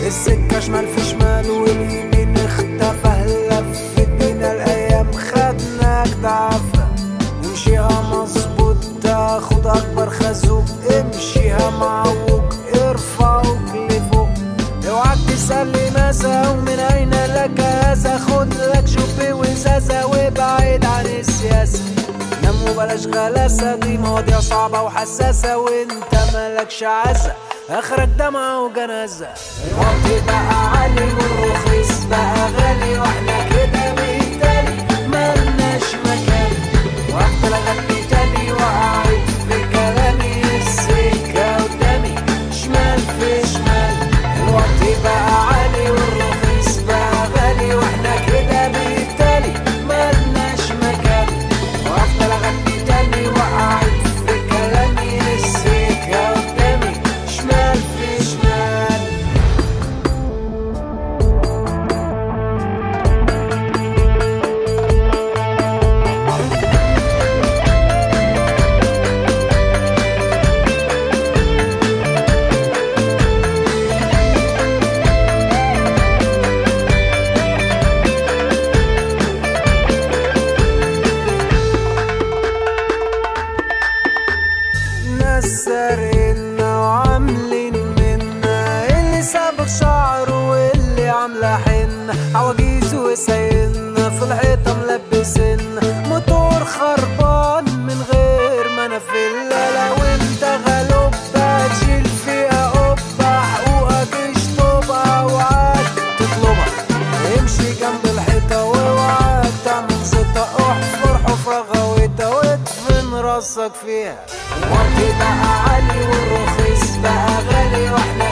السكة شمال في شمال واليمين اختفى لف بينا الايام خدناك تعافى نمشيها مظبوط تاخد اكبر خازوق امشيها معوج ارفع لفوق اوعك تسألني ماذا ومن اين لك هذا خد لك شوبي وزازة وابعد عن السياسة نام وبلاش غلاسة دي مواضيع صعبة وحساسة وانت مالكش عزة اخرك دمعة وجنازة الوقت بقى عالي والرخيص بقى غالي واحنا كده بالتالي ملناش مكان وافضل اغني تاني وقعت في كلامي السكة قدامي شمال في شمال الوقت بقى عالي والرخيص بقى غالي واحنا كده بالتالي ملناش مكان وافضل اغني تاني وقعت في كلامي السكة قدامي شمال في شمال ناس سارقنا وعاملين منا اللي سابق شعره واللي عاملة حنة عواجيز وسايقنا في الحيطة ملبسنا موتور خربان من غير ما انا في الليلة وانت غلوب تشيل فيها قبة حقوقك اشطبها وعاد تطلبها امشي جنب الحيطة واوعى تعمل زيطة احفر حفرة غويطة وادفن راسك فيها الوقت بقى عالي والرخيص بقى غالي واحنا